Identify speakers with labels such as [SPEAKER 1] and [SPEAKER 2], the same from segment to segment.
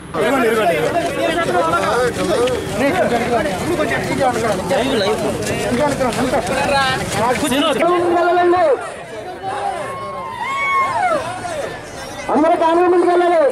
[SPEAKER 1] అందరూ కానుక ముందుకు వెళ్ళాలి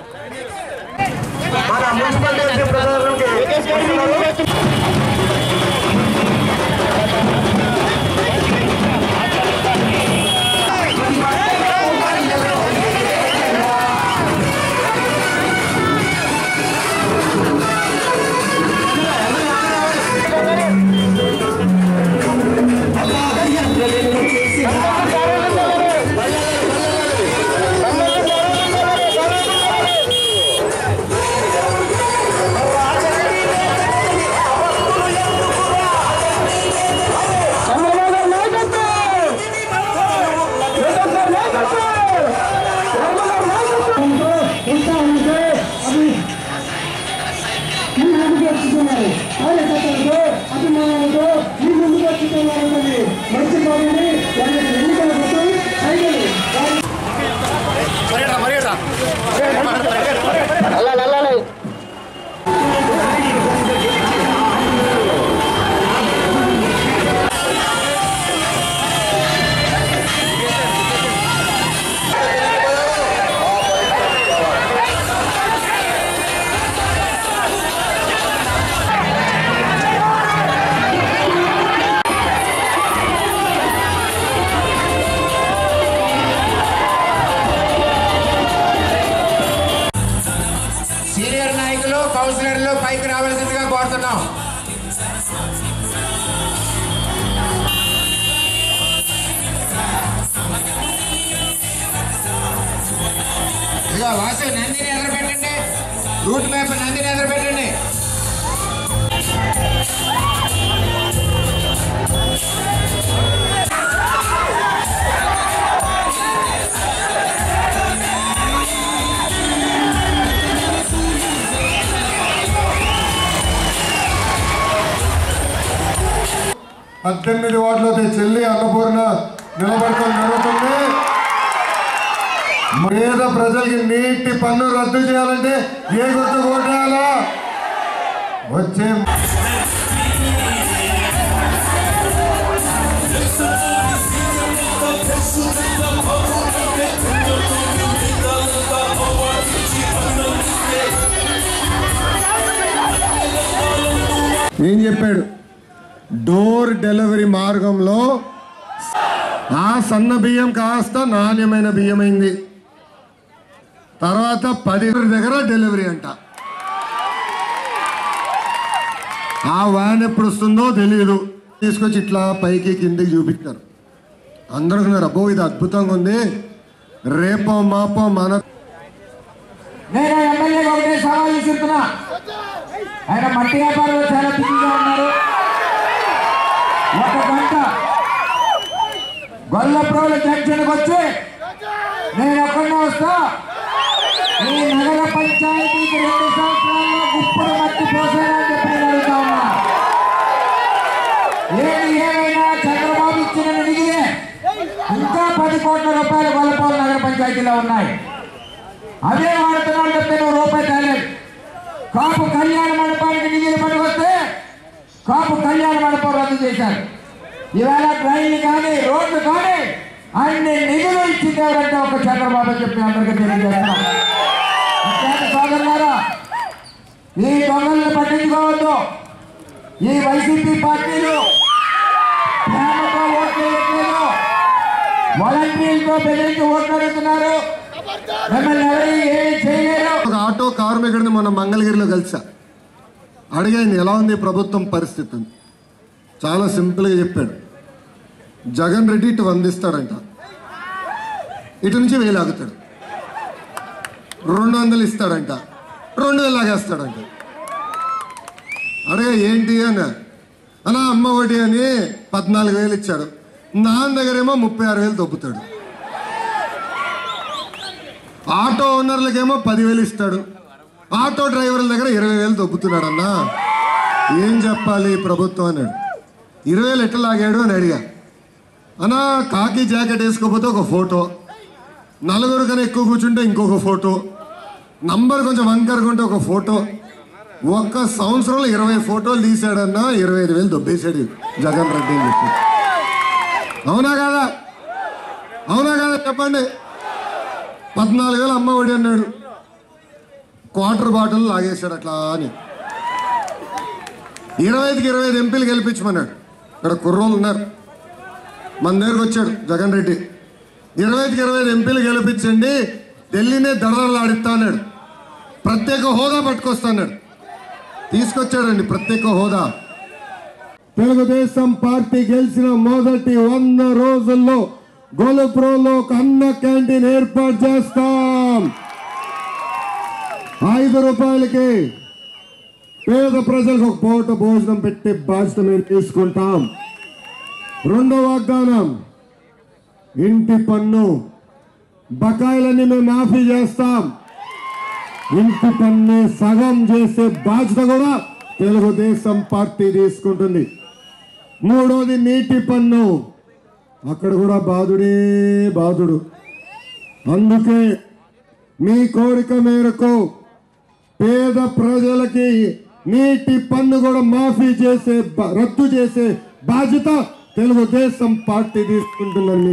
[SPEAKER 1] చంద్రబాబు గారి నాయకత్వం నాయకత్వం నాయకత్వం చంద్రబాబు నాయకత్వం ఇంకా ఉంటే అది మీ ముందుకు వచ్చుతున్నారు కార్యకర్తలతో అభిమానులతో మీ ముందుకు వచ్చుతున్నారన్నది మర్చిపోయింది వాళ్ళకి ఎన్నికల కోసం అయినది వెళ్ళాలి వెళ్ళాలి
[SPEAKER 2] సీనియర్ నాయకులు కౌన్సిలర్లు పైకి రావాల్సిందిగా కోరుతున్నాం ఇదిగో వాసు నందిని ఎదురు పెట్టండి రూట్ మ్యాప్ నందిని ఎదురు పెట్టండి
[SPEAKER 3] పద్దెనిమిది వార్డులతో చెల్లి అన్నపూర్ణ నిలబడటం జరుగుతుంది పేద ప్రజలకి నీటి పన్ను రద్దు చేయాలంటే ఏ గుర్తు ఓటేయాలా వచ్చే ఏం చెప్పాడు డోర్ డెలివరీ మార్గంలో ఆ సన్న బియ్యం కాస్త నాణ్యమైన బియ్యం అయింది తర్వాత పది దగ్గర డెలివరీ అంట ఆ వ్యాన్ ఎప్పుడు వస్తుందో తెలియదు తీసుకొచ్చి ఇట్లా పైకి కిందికి చూపించారు అందరూ అనుకున్నారు, అబ్బో ఇది అద్భుతంగా ఉంది రేపో మాపో మన
[SPEAKER 2] నేను ఎమ్మెల్యేగా ఒకటే సవాల్ విసురుతున్నా ఆయన మట్టి వ్యాపారంలో చాలా బిజీగా ఉన్నారు ఒక గంట గొల్లప్రోలు జంక్షన్కి వచ్చి నేను ఒక్కడే వస్తా ఈ నగర పంచాయతీకి రెండు సంవత్సరాల్లో గుప్పుడు మట్టి పోసారని చెప్పి నేను అడుగుతా ఉన్నా ఏది ఏమైనా చంద్రబాబు ఇచ్చిన నిధియే ఇంకా పది కోట్ల రూపాయలు గొల్లపాలు నగర పంచాయతీలో ఉన్నాయి అదే వాడుతున్నాడు చెప్తే నువ్వు రూపాయి తేలేదు కాపు కళ్యాణ మండపానికి నిధులు పట్టుకొస్తే కాపు కళ్యాణ మండపం రద్దు చేశారు ఇవాళ ట్రైన్లు కానీ రోడ్లు కానీ అన్ని నిధులు ఇచ్చింది ఎవరంటే ఒక చంద్రబాబు అని చెప్పి అందరికీ తెలియజేస్తున్నాం అంతేత సోదరులారా ఈ దొంగలను పట్టించుకోవద్దు ఈ వైసీపీ పార్టీలు ప్రేమతో ఓట్లు వేయట్లేదు వాలంటీర్లతో బెదిరించి ఓట్లు అడుగుతున్నారు మిమ్మల్ని ఎవరు ఏమి చేయలేరు
[SPEAKER 3] ఒక ఆటో కార్మికుడిని మన మంగళగిరిలో కలిసా అడిగాను ఎలా ఉంది ప్రభుత్వం పరిస్థితి అని. చాలా సింపుల్గా చెప్పాడు జగన్ రెడ్డి ఇటు వందిస్తాడంట ఇటు నుంచి వేలాగుతాడు రెండు వందలు ఇస్తాడంట రెండు వేలు లాగేస్తాడంట అడగా ఏంటి అని అలా అమ్మ ఒడి అని పద్నాలుగు వేలు ఇచ్చాడు నాన్న దగ్గరేమో ముప్పై ఆరు వేలు దొబ్బుతాడు ఆటో ఓనర్లకేమో పదివేలు ఇస్తాడు ఆటో డ్రైవర్ల దగ్గర ఇరవై వేలు దొబ్బుతున్నాడు అన్నా ఏం చెప్పాలి ఈ ప్రభుత్వం అన్నాడు ఇరవై వేలు ఎట్లా లాగాడు అని అడిగా అన్నా కాకి జాకెట్ వేసుకోకపోతే ఒక ఫోటో నలుగురు కన్నా ఎక్కువ కూర్చుంటే ఇంకొక ఫోటో నంబర్ కొంచెం వంకరగా ఉంటే ఒక ఫోటో ఒక్క సంవత్సరంలో ఇరవై ఫోటోలు తీసాడన్నా ఇరవై ఐదు వేలు దొబ్బేశాడు జగన్ రెడ్డి అని చెప్పి అవునా కాదా అవునా కాదా చెప్పండి పద్నాలుగు వేలు అమ్మ ఒడి అన్నాడు క్వార్టర్ బాటిల్ లాగేశాడు అట్లా అని ఇరవై ఐదుకి ఇరవై ఐదు ఎంపీలు గెలిపించమన్నాడు ఇక్కడ కుర్రోళ్ళు ఉన్నారు మన దగ్గరకు వచ్చాడు జగన్ రెడ్డి ఇరవై ఐదుకి ఇరవై ఐదు ఎంపీలు గెలిపించండి ఢిల్లీనే దడదడలాడిస్తా అన్నాడు ప్రత్యేక హోదా పట్టుకొస్తాడు తీసుకొచ్చాడండి ప్రత్యేక హోదా తెలుగుదేశం పార్టీ గెలిచిన మొదటి వంద రోజుల్లో గొలుప్రోలో ఒక అన్న క్యాంటీన్ ఏర్పాటు చేస్తాం ఐదు రూపాయలకి పేద ప్రజలకు ఒక పూట భోజనం పెట్టే బాధ్యత మేము తీసుకుంటాం రెండో వాగ్దానం ఇంటి పన్ను బకాయిలన్నీ మేము మాఫీ చేస్తాం ఇంటి పన్ను సగం చేసే బాధ్యత కూడా తెలుగుదేశం పార్టీ తీసుకుంటుంది మూడోది నీటి పన్ను అక్కడ కూడా బాధుడే బాధుడు అందుకే మీ కోరిక మేరకు పేద ప్రజలకి నీటి పన్ను కూడా మాఫీ చేసే బ- రద్దు చేసే బాధ్యత తెలుగుదేశం పార్టీ తీసుకుంటుందని